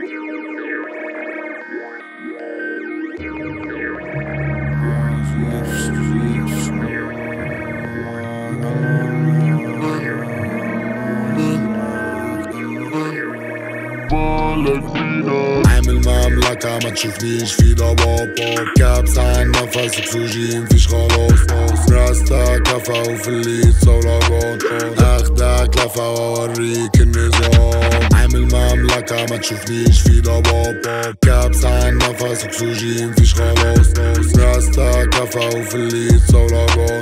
عامل مملكة ما تشوفنيش في ضباب كابس عن نفس اكسجين فيش خلاص راستا كفا وفي الليد صولجان اخدك لفة واوريك النظام عامل مملكة ما تشوفنيش في ضباب كابس عن نفس اكسجين فيش خلاص راستا كفا وفي الليد صولجان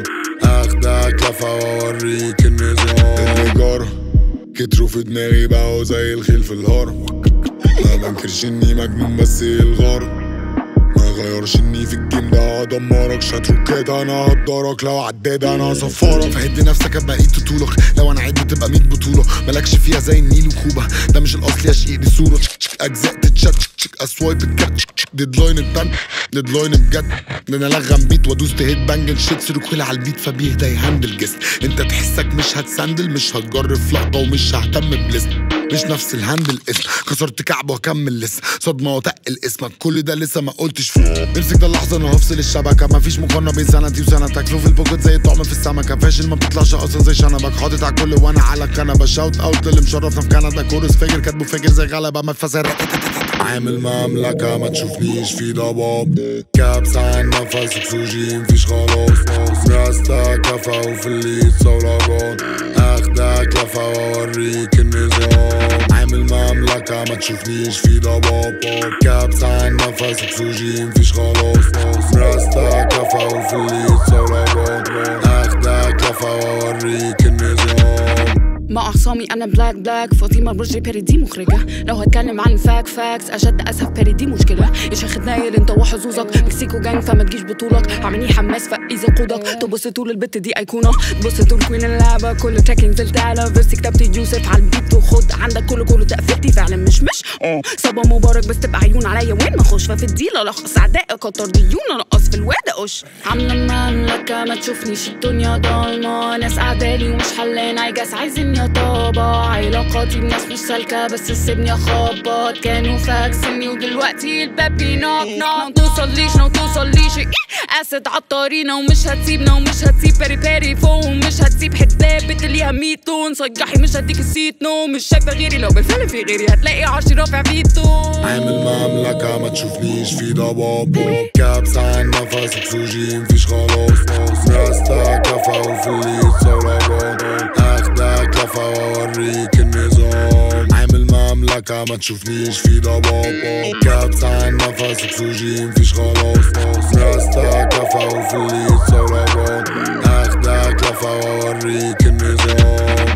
اخدك لفة واوريك النظام اللي جرى كتروا في دماغي بقوا زي الخيل في الهرم ما بنكرش اني مجنون بس الغرب ما غيرش اني في الجيم ده هدمرك شاترو كده انا هقدرك لو عداد انا هصفرك فهد نفسك ابقى ايد طولك لو انا عد تبقى 100 بطوله مالكش فيها زي النيل وكوبا ده مش الاصل يا شقيق دي صوره تشك تشك اجزاء تتشك تشك تشك اسوايب الكات تشك تشك ديدلاين التن ديدلاين بجد ده انا لغم بيت وادوس تهيت بانجل شيت سيركل على البيت فبيهدى يهندل جسم انت تحسك مش هتسندل مش هتجرب في لقطه ومش ههتم بلسم مش نفس الهاندل اسم كسرت كعب واكمل لسه صدمه وتقل اسمك كل ده لسه ما قلتش فيه امسك ده اللحظه انا هفصل الشبكه مفيش مقارنه بين سنتي وسنتك لو في البوكت زي الطعم في السمكه فاشل ما بتطلعش اصلا زي شنبك حاطط على الكل وانا على الكنبه شاوت اوت اللي مشرفنا في كندا كورس فاجر كاتبه فاجر زي غلبه ما فسر عامل مملكة ما تشوفنيش في ضباب كابس عن نفس اكسجين فيش خلاص راستا كفا وفي الليد صولجان اخدك لفة واوريك النظام عامل مملكة ما تشوفنيش في ضباب كابس عن نفس اكسجين فيش خلاص راستا كفا وفي الليد صولجان اخدك لفة واوريك النظام مع عصامي انا بلاك بلاك فاطمه برجي بيري دي مخرجه لو هتكلم عن فاك فاكس اشد اسف بيري دي مشكله يا شيخ ناير انت وحظوظك مكسيكو جانج فما تجيش بطولك عاملني حماس فايزي قودك تبص طول البت دي ايقونه تبص طول كوين اللعبه كل تراك نزلت على فيرسي كتبت يوسف على البيت وخد عندك كله كله تقفلتي فعلا مش مش اه صبا مبارك بس تبقى عيون عليا وين ما اخش ففي الديل الخص اعدائي كتر ديون انقص في الواد اقش عامله مملكه ما تشوفنيش الدنيا ضلمه ناس قعدالي ومش حلان عايجاس عايزين يا طابة علاقاتي بناس مش سالكة بس سيبني اخبط كانوا فاكسني ودلوقتي الباب بينوك نوك توصليش نو توصليش إيه؟ اسد عطارينا ومش هتسيبنا ومش هتسيب باري باري فوق ومش هتسيب حداب بنت ليها 100 لون صجحي مش هديك السيت نو مش شايفه غيري لو بالفعل في غيري هتلاقي عرشي رافع فيتو عامل مملكة ما تشوفنيش في ضباب كابس عن نفس اكسجين فيش خلاص راستا كفا وفي الليد صولجان اخدك لفة واوريك النظام عامل مملكة ما تشوفنيش في ضباب كابس عن نفس اكسجين فيش خلاص راستا كفا وفي الليد صولجان اخدك لفة واوريك النظام